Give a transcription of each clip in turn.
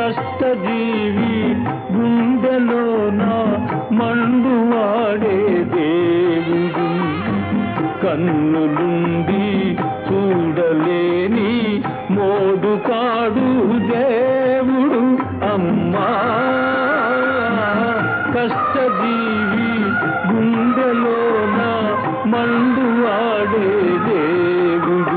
కష్టజీవి గుండెలోన మండువాడే దేవుడు కన్నులుండి చూడలేని మోడు కాడు దేవుడు అమ్మా కష్టజీవి గుండెలోన మండువాడే దేవుడు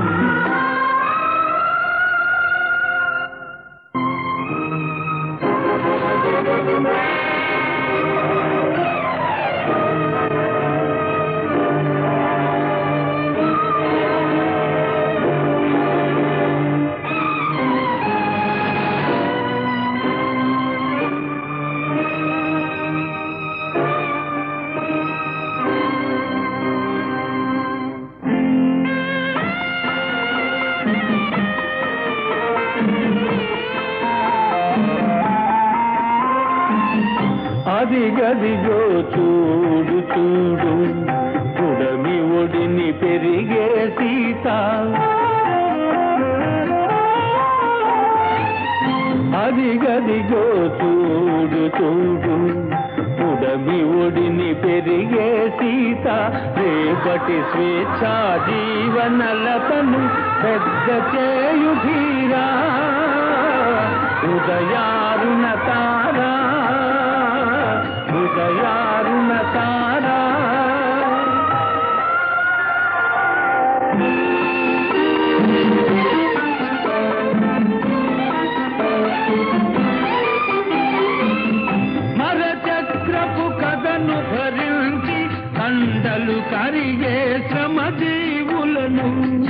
అదిగదిగో చూడు చూడు పుడమి ఒడిని పెరిగే సీత అదిగదిగో చూడు చూడు పుడమి ఒడిని పెరిగే సీత రేపటి స్వేచ్ఛ జీవనలతను పెద్ద చేయు ధీరా ఉదయారుణ తారా ఉదయారుణ తారా మరచక్రపు కథను భరించి కండలు కరిగే శ్రమ జీవులను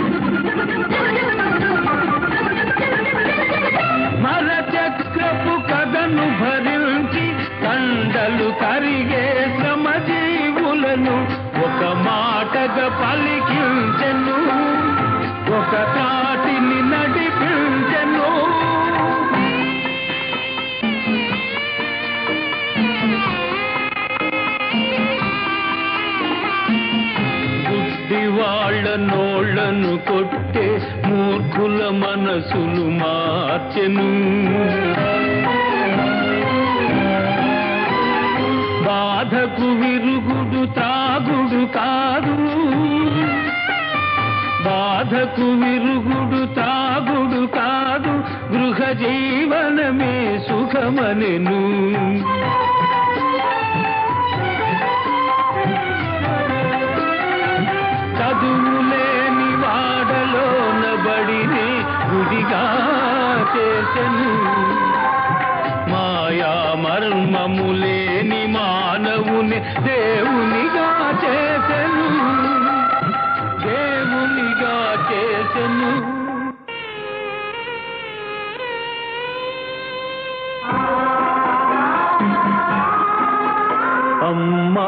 మరచక్రపు కథను భరించి కండలు కరిగే శ్రమ జీవులను ఒక మాటగా పలికించెను ఒక తాటిని నడిపించెను గుడ్డి వాళ్ళ నోళ్లను కొట్టే మూర్ఖుల మనసులు మార్చెను బాధకు విరుగుడు త్రాగుడు కాదు బాధకు విరుగుడు త్రాగుడు కాదు గృహ జీవనమే సుఖమనెను చదువులేని వాడలోన బడిని గుడిగా చేసెను మాయా మర్మములేని మానవుని దేవునిగా చేసెను దేవునిగా చేసెను అమ్మా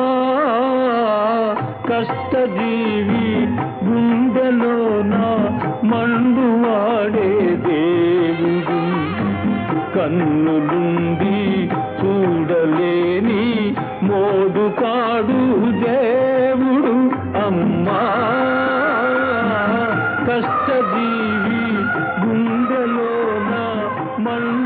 కష్టజీవి గుండెలోన మండువాడే దేవుడు కన్నులుండి చూడలేని మోడు కాడు దేవుడు అమ్మా కష్టజీవి గుండెలోన మండు